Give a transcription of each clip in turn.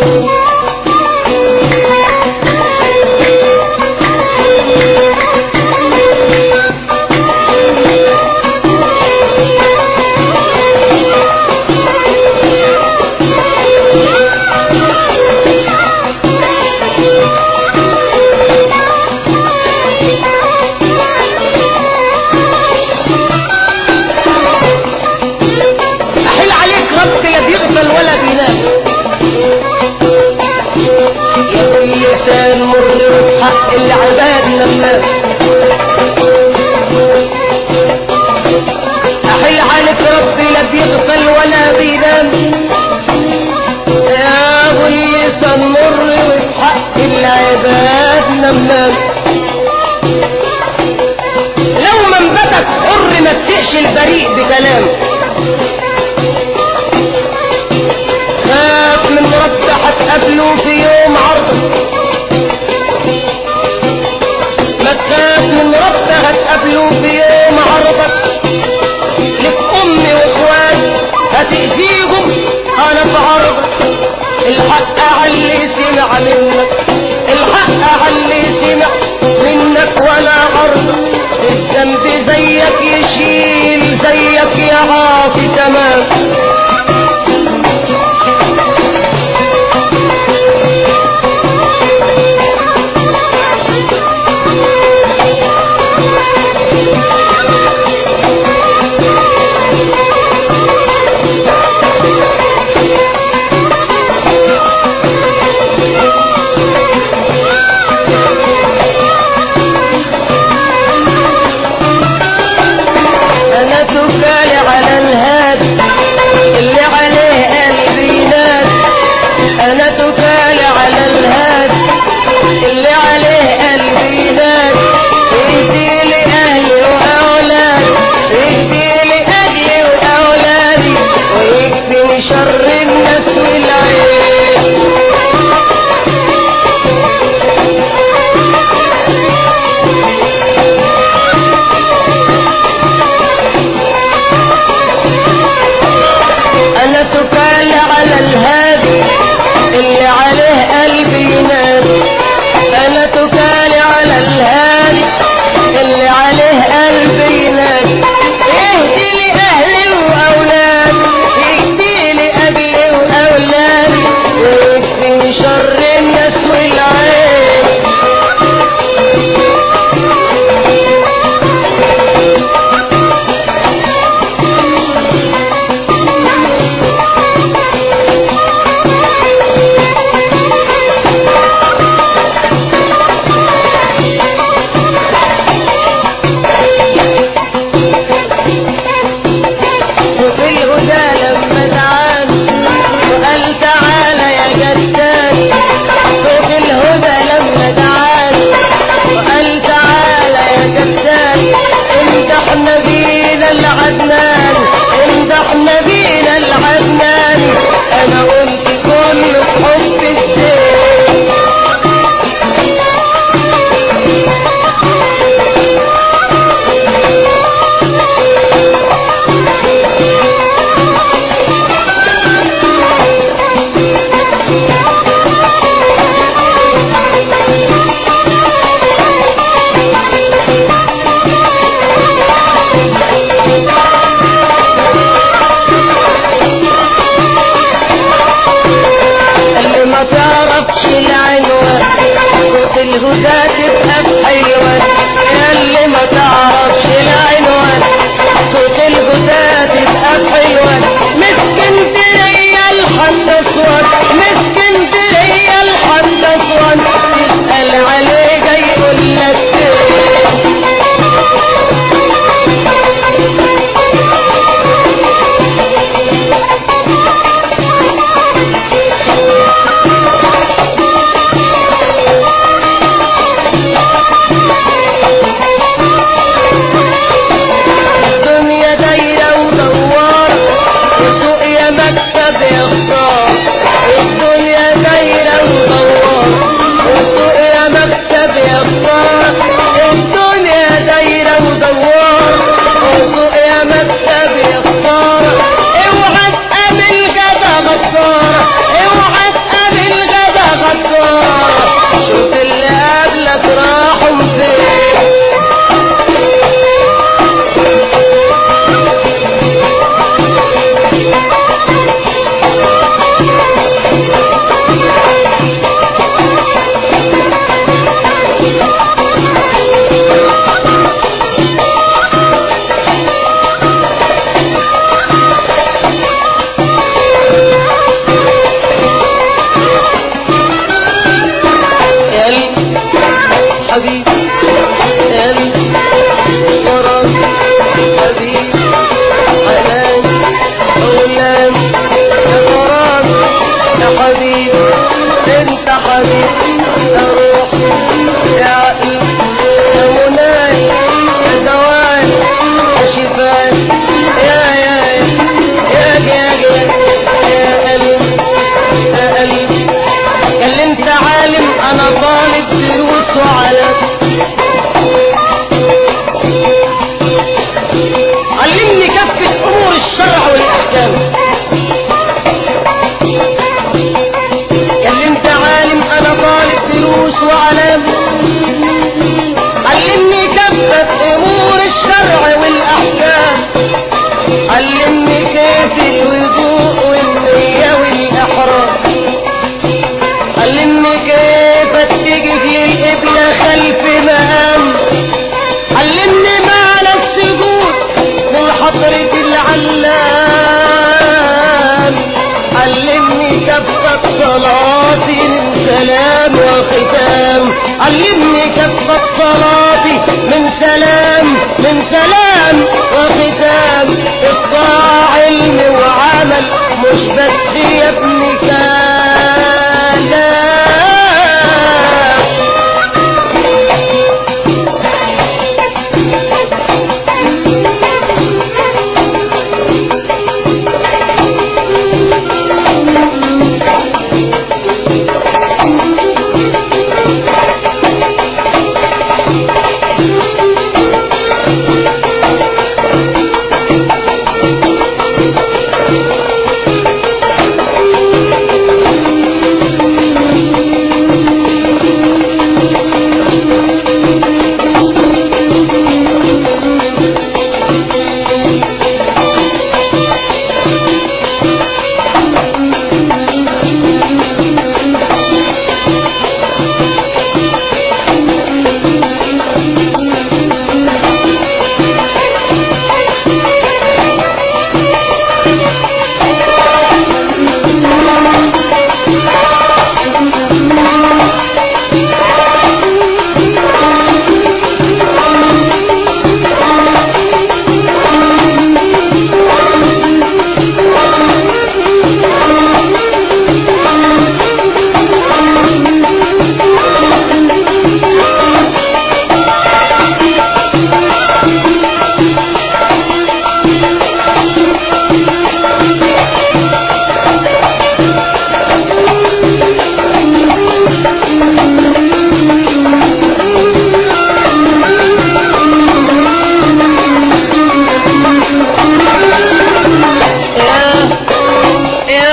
احل عليك ربك لا بيغفل ولا بينام يا كل لسان مر وبحق العباد لما احل عليك ربي لا بيغفل ولا بينام يا كل لسان مر وبحق العباد لما لو منبتك حر ما تسقش البريء بكلام خاف من رد هتقابله في يوم عرضك ما تخاف من رد هتقابله في يوم عرضك لك امي واخواتي هتأذيهم انا في عرضك الحق على اللي سمع منك الحق على اللي سمع منك ولا عرضك الذنب زيك يشيل زيك يا عاصي تمام انا تكالي على الهادي اللي عليه قلبي نادي انا تكالي على الهادي اللي عليه قلبي نادي اهدي لي اهلي واولادي اهدي لي اهلي واولادي ويكفيني شر الناس والعين انا تكال على الهادي اللي عليه قلبي ينادي انا تكال على الهادي اللي عليه قلبي ينادي اهدي لي اهلي واولادي اهدي لي اهلي واولادي ويكفيني شر الناس والعين شوف الهدى لما دعاني وقال تعالى يا جداني شوف الهدى لما دعاني وقال تعالى يا جداني امدح نبينا العدنان امدح نبينا العدنان انا قلت كله بحب الزين كفة صلاتي من سلام وختام علمني كفة صلاتي من سلام من سلام وختام الطاعة علم وعمل مش بس يا ابني كلام يا يا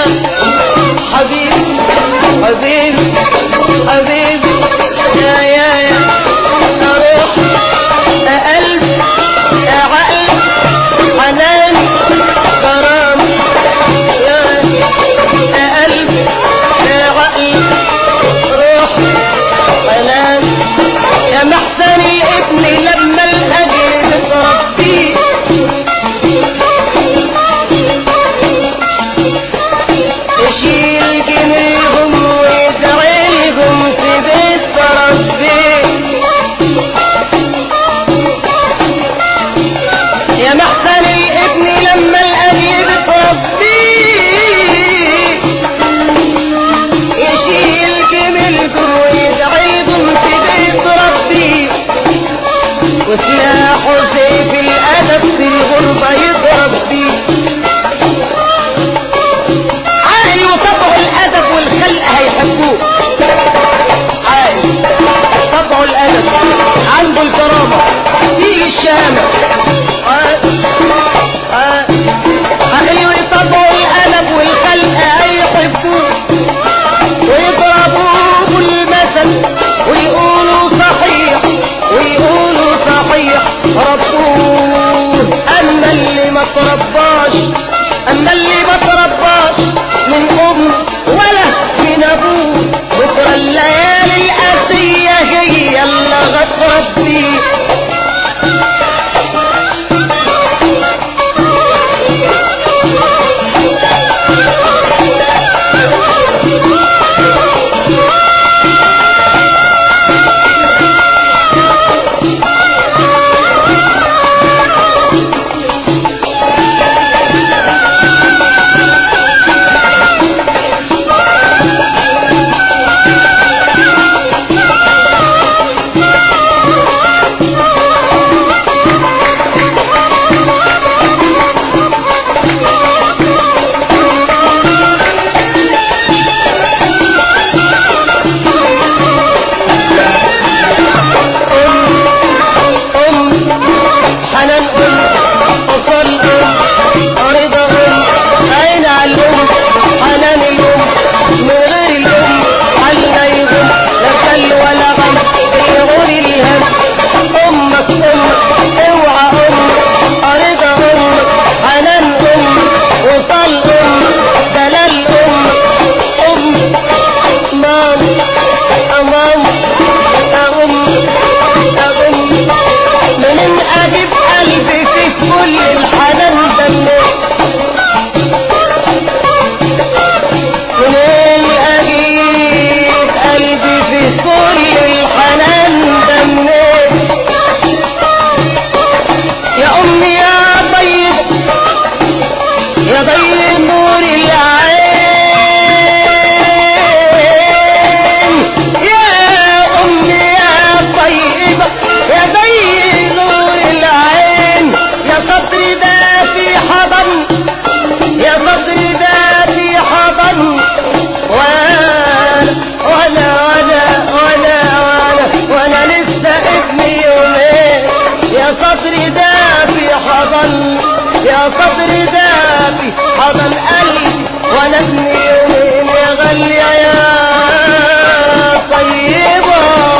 حبيبي حبيبي حبيبي يا يا يا روح يا قلب يا عقل حنان غرام يا يا قلب يا عقل روح حنان يا محسني ابني لما الاجل تربيه يشيل جميلهم ويدعيلهم في بيت ربي يا محسن الابن لما الأجيب تربيه يشيل جميلكم ويدعيلهم في بيت ربي وسلاحه سيف الأدب في الغربة يضرب بيه عالي وطبعه الادب والخلق هيحبوه عالي طبعه الادب عنده الكرامه فيه الشهامه عالي عالي وطبعه الادب والخلق هيحبوه ويضربوه بالمثل ويقولوا صحيح ويقولوا صحيح ربوه اما اللي ما ترباش اما اللي ما ترباش من ام ولا من ابوه بكره الليالي القاسيه هي اللي هتربيه صدري دافي حضن قلبي وانا ابني يومين يا غالية يا طيبة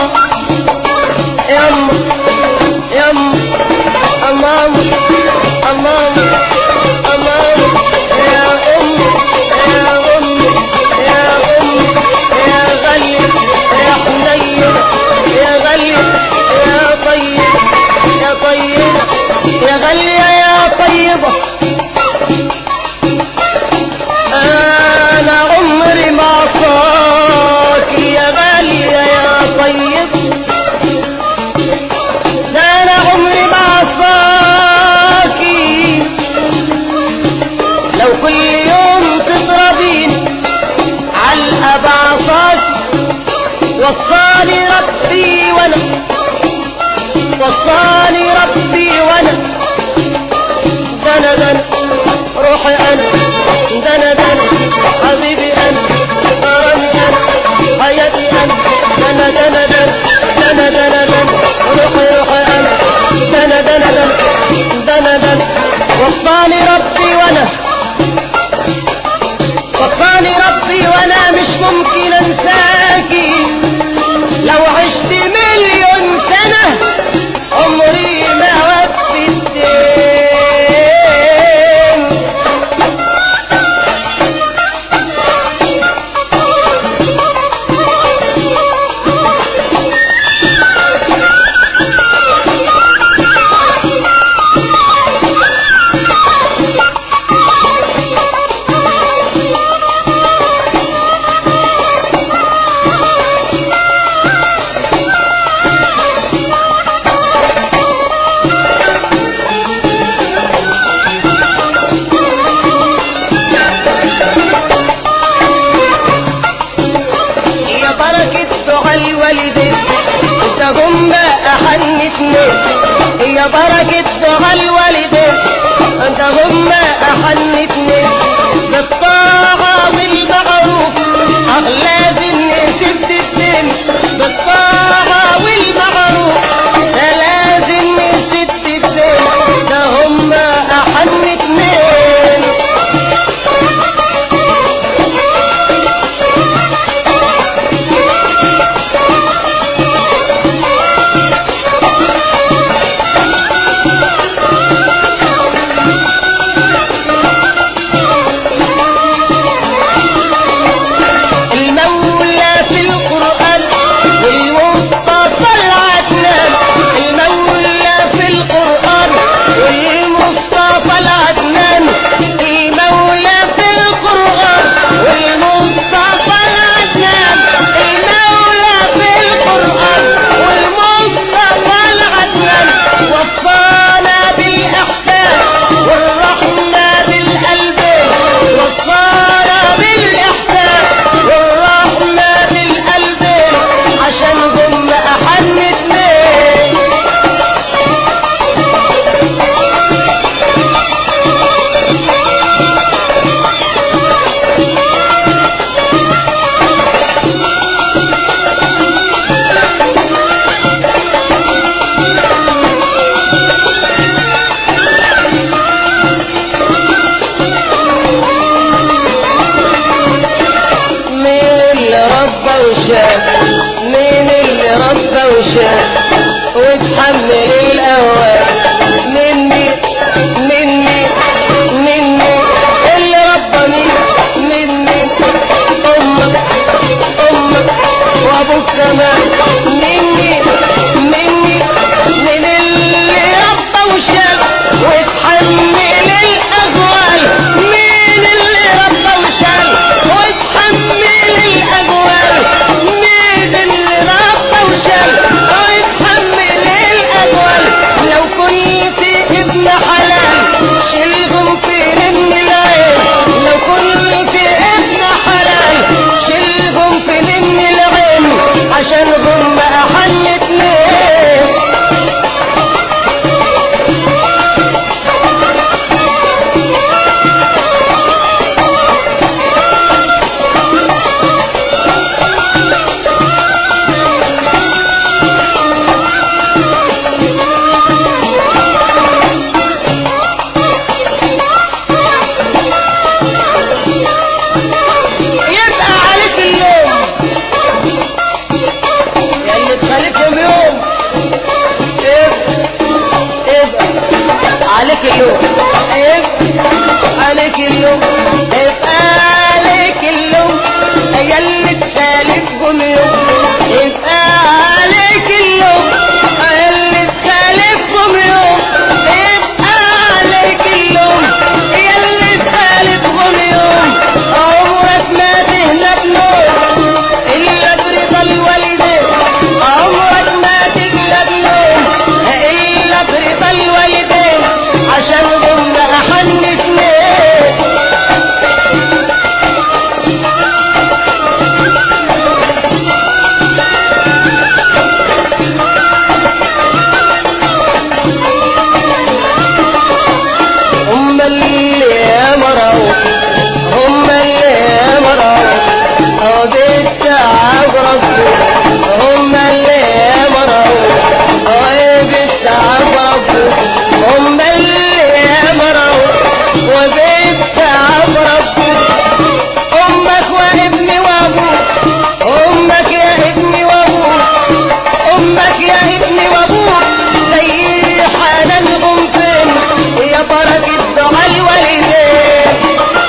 يم يم أمام أمام أمام يا أم يا أم يا أم يا غالية يا حنين يا غالية يا طيب يا طيبة يا غالية يا طيبة أنا عمري ما عصاك يا غالية يا طيبة ده أنا عمري ما عصاكي لو كل يوم تضربيني علقة بعصاكي وصاني ربي وانا وصاني ربي وانا دنا دنا روحي انا دنا دنا حبيبي انا غرامي انا حياتي انا دنا دنا دنا دنا دنا دنا روحي روحي انا دنا دنا دنا دنا دنا وصاني ربي وانا وصاني ربي وانا مش ممكن انساكي لو عشت مليون سنة عمري ما وفي الدين يا بركة دعاء الوالدين انت هم احنتني يا بركة دعاء الوالدين انت هم احنتني بالطاعة والمعروف اه لازم نسد الدين بالطاعة والمعروف ده لازم نسد الدين ده هم احنتني المولى في القرآن والمصطفى العدنان المولى في القرآن والمصطفى العدنان المولى في القرآن والمصطفى العدنان المولى في القرآن والمصطفى العدنان وصانا بالإحسان والرحمة بالقلبين وصانا بالإحسان والرحمة بالقلبين عشان هم أحن اتنين مين اللي ربى وشاف مين اللي ربى وشاف وتحمل الاوان مني مني مني اللي ربى مين مني امك امك وابوك كمان مني مني من اللي ربى وشاف وتحمل الاغوال مين اللي ربى وشاف وتحمل الاجوال مين يلي تخالفهم يوم يبقى عليك اللوم يلي تخالفهم يوم يبقى عليك اللوم يلي تخالفهم يوم عمرك ما تهنى بنوم إلا برضا الوالدين عمرك ما تهنى بنوم إلا برضا الوالدين عشان هم أحن اتنين هم اللي مروا هم اللي مروا أو بالتعب ربهم هم اللي مروا أو بالتعب ربهم هم اللي مروا وبالتعب ربهم أمك وابني وأبوك أمك يا ابني وأبوك أمك يا ابني وأبوك زي حنانهم فين يا بركة دعاء الوالدين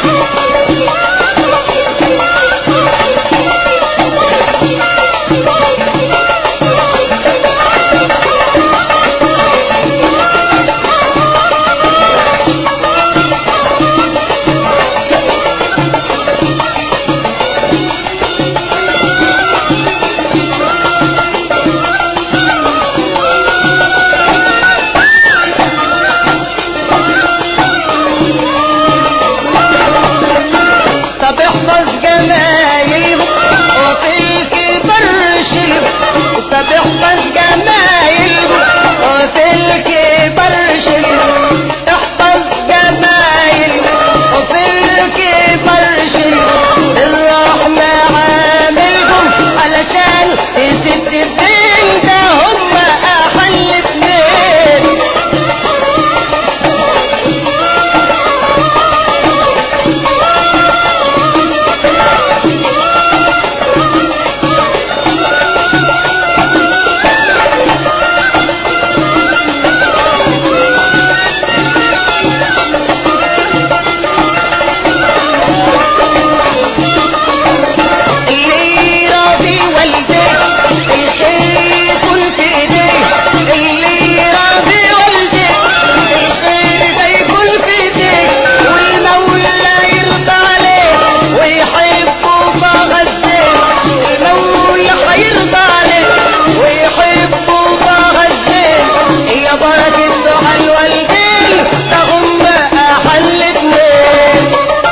طب احفظ جمايلهم وفي الكبر شيلهم طب احفظ جمايلهم وفي الكبر شيلهم احفظ جمايلهم وفي الكبر شيلهم الرحمة عاملهم علشان يسد الدين ده هم احل اتنين اللي راضي والديه الخير يكون في ايديه اللي راضي والديه الخير ده يكون في ايديه والمولى يرضى عليه ويحبه فغزيه المولى هيرضى عليه ويحبه فغزيه يا بركة دعاء الوالدين ده هم احل اتنين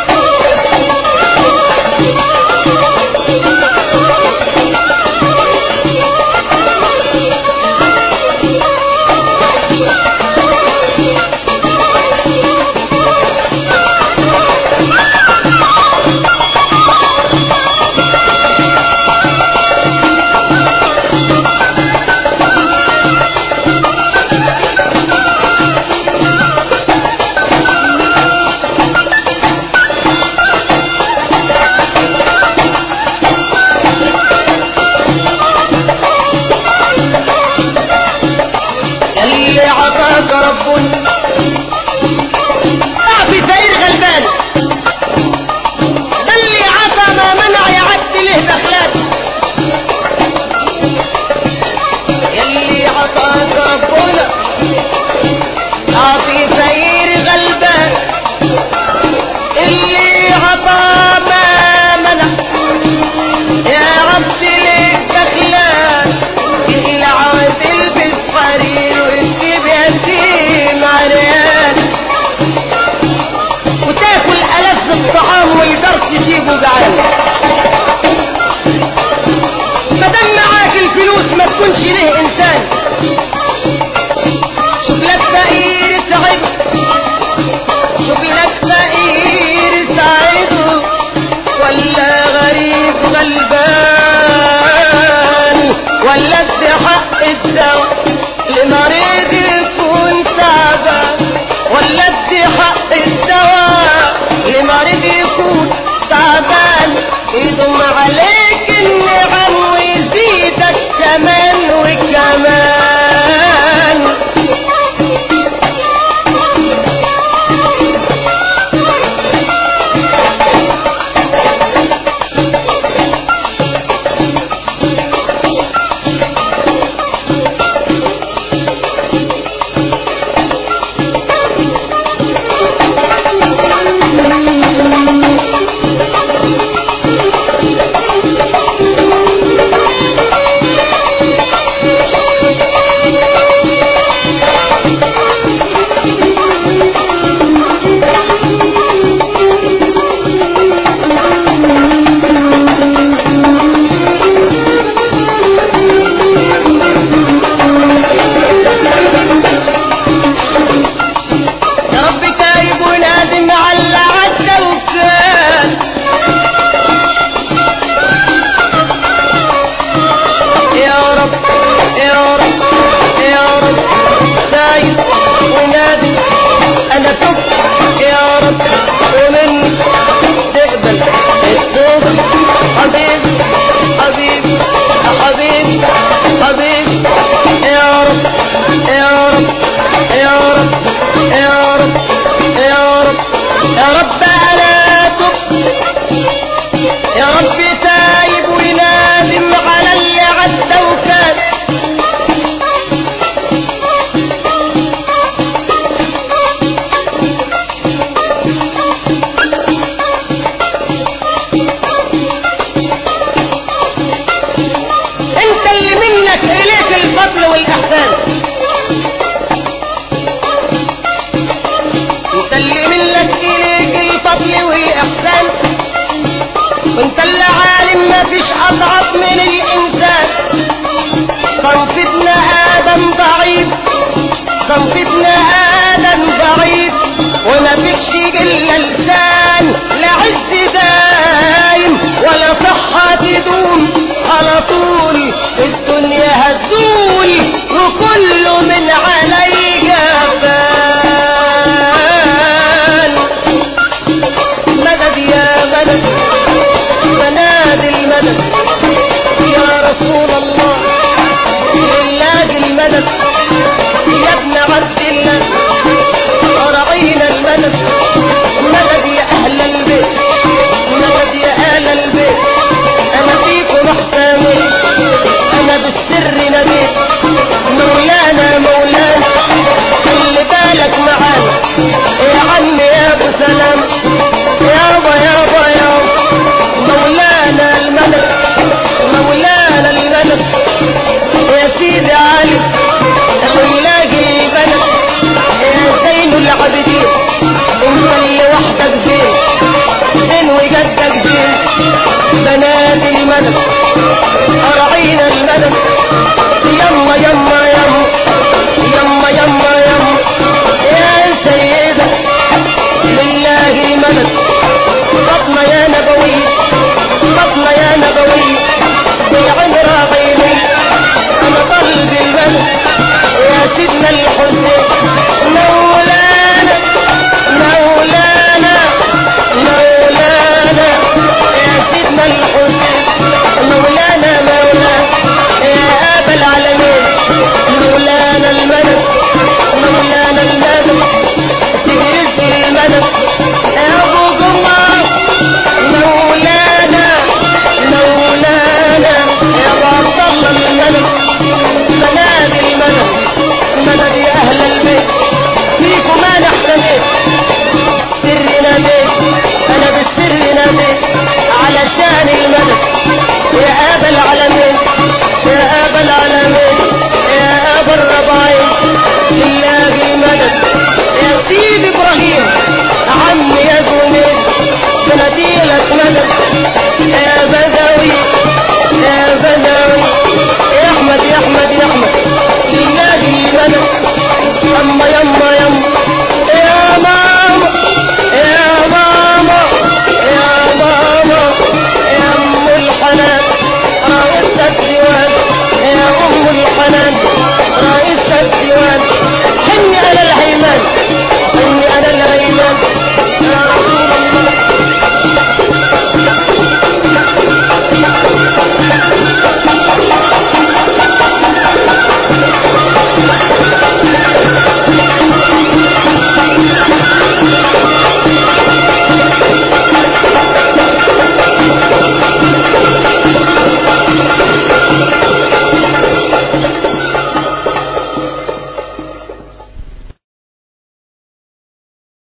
اللي عطاك ربنا اعطي سيد غلبان ده اللي عطى ما منع يعدي له دخلات اللي عطاك ربنا اعطي سيد غلبان اللي عطى ما منع يا عبد ليك دخلان العود البس حرير وتجيب يتيم عريان وتاكل ألذ الطعام ويقدر تجيبه جعان مادام معاك الفلوس ما تكونش له انسان شوف لك فقير سعيد شوف لك فقير سعيد ولا غريب غلبان ولا ادي حق الدواء لمريض يكون تعبان ولا ادي حق الدواء لمريض يكون تعبان يضم عليك النعم ويزيدك كمان وكمان نادم على اللي عدى وكان انت اللي منك اليك الفضل والاحسان انت اللي منك اليك الفضل والاحسان وانت اللي عالم ما فيش اضعف من الانسان صنفتنا ادم ضعيف صنفتنا ادم ضعيف وما فيكش الا لسان لا عز دايم ولا صحة تدوم على طول الدنيا هتزول وكله من عليك فان مدد يا مدد مناد المدد يا رسول الله لله المدد يا ابن عبد الله أرعينا المدد مدد يا أهل البيت مدد يا أهل البيت أنا فيكم أحسامي أنا بالسر نبيت مولانا مولانا خلي بالك معانا يا عم يا أبو سلام يابا يابا يابا مولانا الملك مولانا الملك يا سيدي علي خلاقي البلد يا زين العابدين انت اللي وحدك زين زين وجدك زين بنات الملك أرعينا الملك يما يما يما يما يما يما يا سيدة لله الملك فاطمة يا نبوي فاطمة يا نبوي بعين راغيني أنا طلب الملك يا سيدنا الحسين مولانا مولانا مولانا يا سيدنا الحسين مولانا مولانا يا أبا العالمين مولانا الملك مولانا الملك سيدي رزق الملك يا أبو جمار مولانا مولانا يا أبو عبد الله الملك